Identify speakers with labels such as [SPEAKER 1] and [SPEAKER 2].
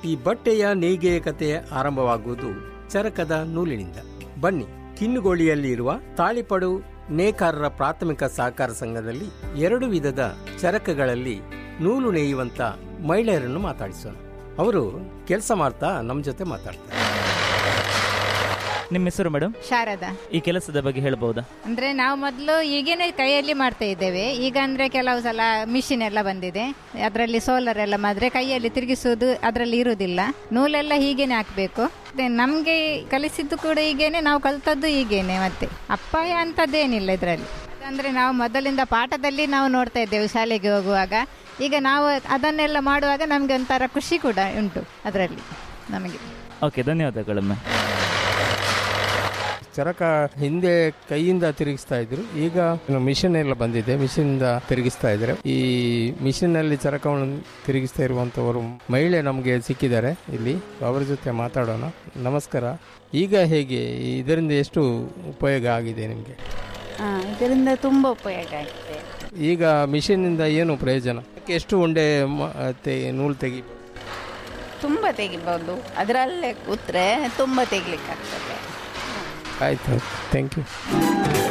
[SPEAKER 1] ಈ ಬಟ್ಟೆಯ ನೇಯ್ಗೆಯ ಕತೆ ಆರಂಭವಾಗುವುದು ಚರಕದ ನೂಲಿನಿಂದ ಬನ್ನಿ ಕಿನ್ನುಗೋಳಿಯಲ್ಲಿ ಇರುವ ತಾಳಿಪಡು ನೇಕಾರರ ಪ್ರಾಥಮಿಕ ಸಹಕಾರ ಸಂಘದಲ್ಲಿ ಎರಡು ವಿಧದ ಚರಕಗಳಲ್ಲಿ ನೂಲು ನೇಯುವಂತ ಮಹಿಳೆಯರನ್ನು ಮಾತಾಡಿಸೋಣ ಅವರು ಕೆಲಸ ಮಾಡ್ತಾ ನಮ್ಮ ಜೊತೆ ಮಾತಾಡ್ತಾರೆ
[SPEAKER 2] ನಿಮ್ಮ ಹೆಸರು ಮೇಡಮ್
[SPEAKER 3] ಶಾರದಾ
[SPEAKER 2] ಈ ಕೆಲಸದ ಬಗ್ಗೆ ಹೇಳ್ಬೋದಾ
[SPEAKER 3] ಅಂದ್ರೆ ನಾವು ಮೊದಲು ಈಗೇನೆ ಕೈಯಲ್ಲಿ ಮಾಡ್ತಾ ಇದ್ದೇವೆ ಈಗ ಅಂದ್ರೆ ಕೆಲವು ಸಲ ಮಿಷಿನ್ ಎಲ್ಲ ಬಂದಿದೆ ಅದರಲ್ಲಿ ಸೋಲಾರ್ ಎಲ್ಲ ಮಾಡಿದ್ರೆ ಕೈಯಲ್ಲಿ ತಿರುಗಿಸುವುದು ಅದರಲ್ಲಿ ಇರುವುದಿಲ್ಲ ನೂಲೆಲ್ಲ ಹೀಗೇನೆ ಹಾಕ್ಬೇಕು ಮತ್ತೆ ನಮ್ಗೆ ಕಲಿಸಿದ್ದು ಕೂಡ ಹೀಗೇನೆ ನಾವು ಕಲ್ತದ್ದು ಹೀಗೇನೆ ಮತ್ತೆ ಅಪ್ಪಾಯ ಅಂತದ್ದೇನಿಲ್ಲ ಇದರಲ್ಲಿ ಅಂದ್ರೆ ನಾವು ಮೊದಲಿಂದ ಪಾಠದಲ್ಲಿ ನಾವು ನೋಡ್ತಾ ಇದ್ದೇವೆ ಶಾಲೆಗೆ ಹೋಗುವಾಗ ಈಗ ನಾವು ಅದನ್ನೆಲ್ಲ ಮಾಡುವಾಗ ನಮ್ಗೆ ಒಂಥರ ಖುಷಿ ಕೂಡ ಉಂಟು ಅದರಲ್ಲಿ ನಮಗೆ
[SPEAKER 2] ಓಕೆ ಧನ್ಯವಾದಗಳಮ್ಮ
[SPEAKER 1] ಚರಕ ಹಿಂದೆ ಕೈಯಿಂದ ತಿರುಗಿಸ್ತಾ ಇದ್ರು ಈಗ ಮಿಷಿನ್ ಎಲ್ಲ ಬಂದಿದೆ ಮಿಷಿನ್ ಇಂದ ತಿರುಗಿಸ್ತಾ ಇದ್ದಾರೆ ಈ ಮಿಷಿನ್ ಅಲ್ಲಿ ಚರಕವನ್ನು ತಿರುಗಿಸ್ತಾ ಇರುವಂತವರು ಮಹಿಳೆ ನಮಗೆ ಸಿಕ್ಕಿದ್ದಾರೆ ಇಲ್ಲಿ ಅವರ ಜೊತೆ ಮಾತಾಡೋಣ ನಮಸ್ಕಾರ ಈಗ ಹೇಗೆ ಇದರಿಂದ ಎಷ್ಟು ಉಪಯೋಗ ಆಗಿದೆ ನಿಮಗೆ
[SPEAKER 4] ಆ, ಇದರಿಂದ ತುಂಬ ಉಪಯೋಗ ಆಗಿದೆ
[SPEAKER 1] ಈಗ ಮಿಷಿನ್ ಇಂದ ಏನು ಪ್ರಯೋಜನ ಎಷ್ಟು ಉಂಡೆ ಮ- ತೆ- ನೂಲು ತೆಗಿ
[SPEAKER 4] ತುಂಬ ತೆಗಿಬೋದು ಅದರಲ್ಲೇ ಕೂತ್ರೆ ತುಂಬ ತೆಗಿಲಿಕ್ಕಾಗ್ತದೆ
[SPEAKER 1] ಆಯ್ತು ಥ್ಯಾಂಕ್ ಯು